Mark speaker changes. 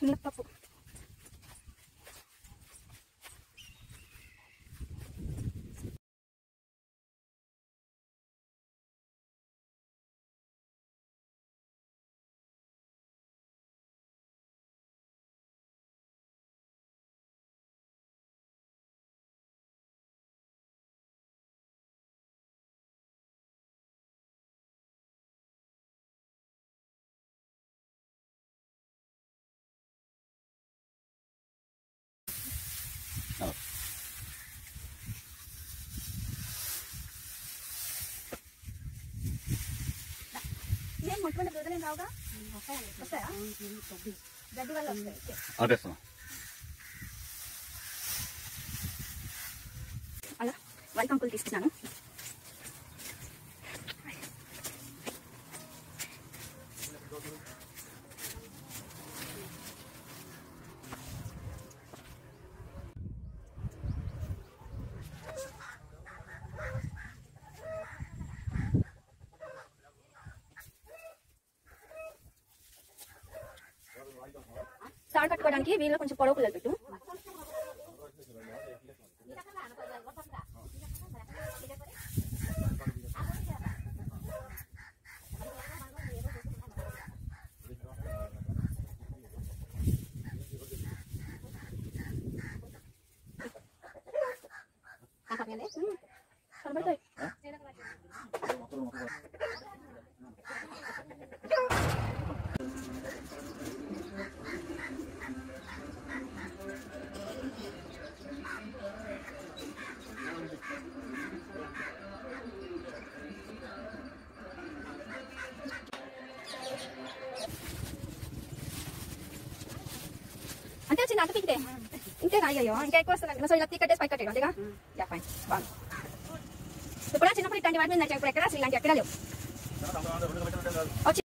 Speaker 1: మినప్పప్పు ఏం మొట్ట వల్ల దూదలేం రావుగా వస్తాయా గడ్డి వల్ల వస్తాయి ఓకే.
Speaker 2: ఆపేస్తున్నా
Speaker 1: అలా వరి కంకులు తీసుకున్నాను తాడు కట్టుకోవడానికి వీళ్ళు కొంచెం పొడవు పుల్లలు పెట్టు ఉమ్, కనబడతాయి అంతే వచ్చింది అంత పీకితే ఇంకే అయ్యో ఇంకా ఎక్కువ వస్తుంది సో ఇలా పీక్ కట్టేసి పై కట్టాడు అంతేగా యా ఫైన్ బాగుంది ఇప్పుడు చిన్నప్పుడు ఇట్లాంటి వాటి మీద నడిచాయి. ఇప్పుడు ఎక్కడ అసలు ఇలాంటి ఎక్కడ లేవు వచ్చి